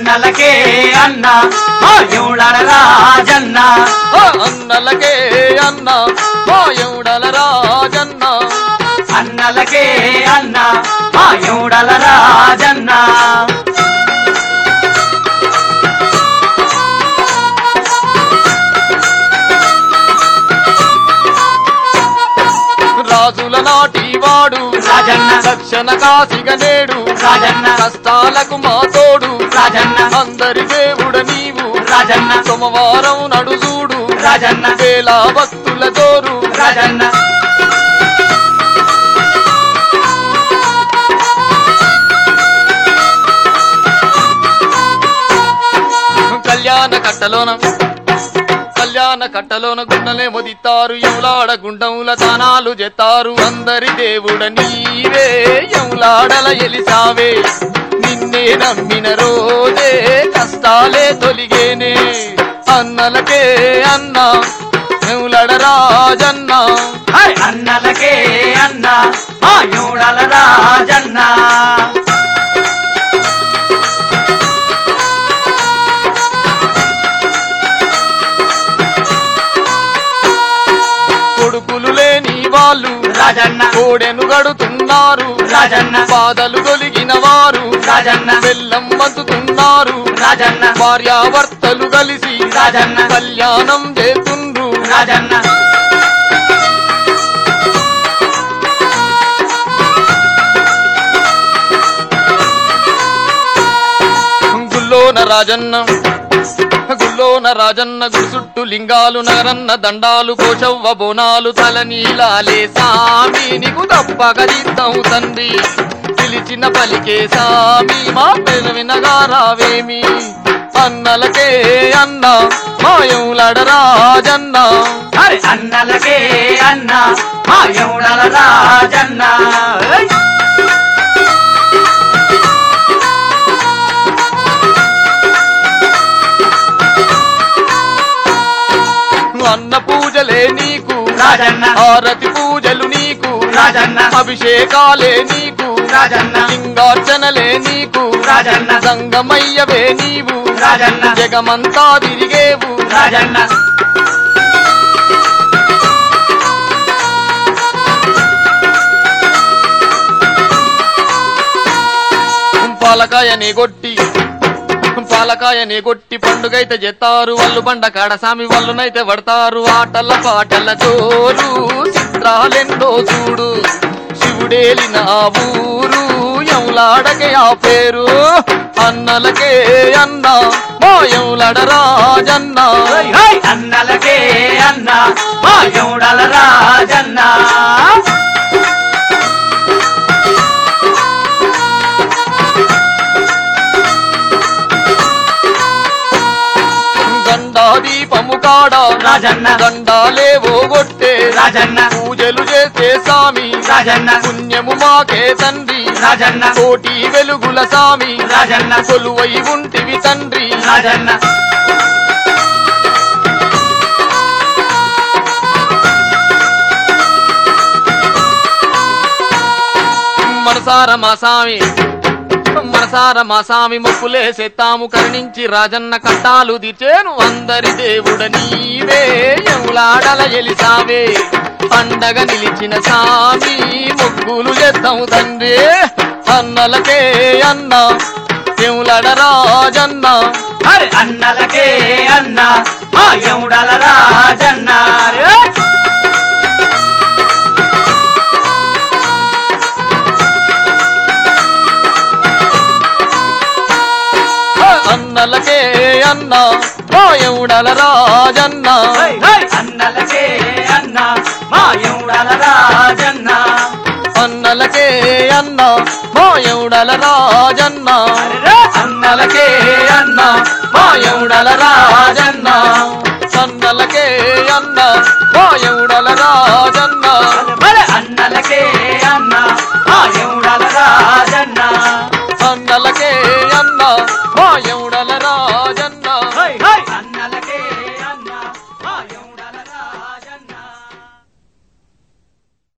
అన్నలకే అన్న మా యూడల రాజన్న ఆ అన్నలకే అన్న మా ఎవడల రాజన్న అన్నలకే అన్న మా యూడల రాజన్న రాజుల నాటి వాడు రాజన్న దక్షిణ కాశిగ నేడు రాజన్న కష్టాలకు మా తోడు రాజన్న అందరి దేవుడ నీవు రాజన్న సోమవారం నడుజూడు రాజన్న వేల భక్తుల జోరు రాజన్న కళ్యాణ కట్టలోన కళ్యాణ కట్టలోన గుండలే మొదితారు ఎవులాడ గుండముల దానాలు జెత్తారు అందరి దేవుడ నీవే ఎవులాడల ఎలిసావే నిన్నే నమ్మిన రోజే కష్టాలే తొలిగేనే అన్నలకే అన్న ఎవులాడ రాజన్న హై! అన్నలకే అన్న మా యూడల రాజన్న కొడుకులు లేని వాళ్ళు రాజన్న కోడెను గడుతున్నారు రాజన్న బాధలు తొలిగిన వారు రాజన్న బెల్లం వంచుతున్నారు రాజన్న భార్యాభర్తలు కలిసి రాజన్న కళ్యాణం చేతుండ్రు రాజన్న గుల్లోన రాజన్న గుల్లోన రాజన్న గుడి చుట్టూ లింగాలు నగరన్న దండాలు కోశవ్వ బోనాలు తల నీలాలే సామి నీకు తప్పక జీతం తండ్రి పిలిచిన పలికే సామి మా పెన వినగా రావేమి అన్నలకే అన్న మాయంలాడ రాజన్న హై! అన్నలకే అన్న మా యూడల రాజన్న హై! అన్న పూజలే నీకు రాజన్న హారతి పూజలు నీకు రాజన్న అభిషేకాలే నీకు రాజన్న లింగార్చనలే నీకు రాజన్న సంగమయ్యవే నీవు రాజన్న జగమంతా తిరిగేవు రాజన్న పాలకాయని కొట్టి పాలకాయని కొట్టి పండుగైతే చెత్తారు వాళ్ళు బండ కాడసామి వాళ్ళనైతే పడతారు ఆటల పాటల జోరు చిత్రాలెందో చూడు శివుడేలిన ఆ ఊరు ఎవులాడకే ఆ పేరు అన్నలకే అన్న మా ఎవులాడ రాజన్న హై! హై! అన్నలకే అన్న మా యూడల రాజన్న గండా దీపము కాడ రాజన్న గండాలేవో గొట్టే రాజన్న పూజలు చేసే సామి రాజన్న పుణ్యము మాకే తండ్రి రాజన్న కోటి వెలుగుల సామి రాజన్న కొలువై ఉంటివి తండ్రి రాజన్న మనసార మా సామి మనసార మా సామి మొక్కులేసే తాము కరుణించి రాజన్న కట్టాలు దిచేను అందరి దేవుడ నీవే ఎవులాడల ఎలిసావే పండగ నిలిచిన సామి మొక్కులు చేద్దాం తండ్రి అన్నలకే అన్న ఎవులాడ రాజన్న హరి అన్నలకే అన్న మా యూడల రాజన్న హరి! అన్నలకే అన్న మా ఎవుడల రాజన్న హై! హై! అన్నలకే అన్న మా యూడల రాజన్న అన్నలకే అన్న మా ఎవుడల రాజన్న హరి! అన్నలకే అన్న మా ఎవుడల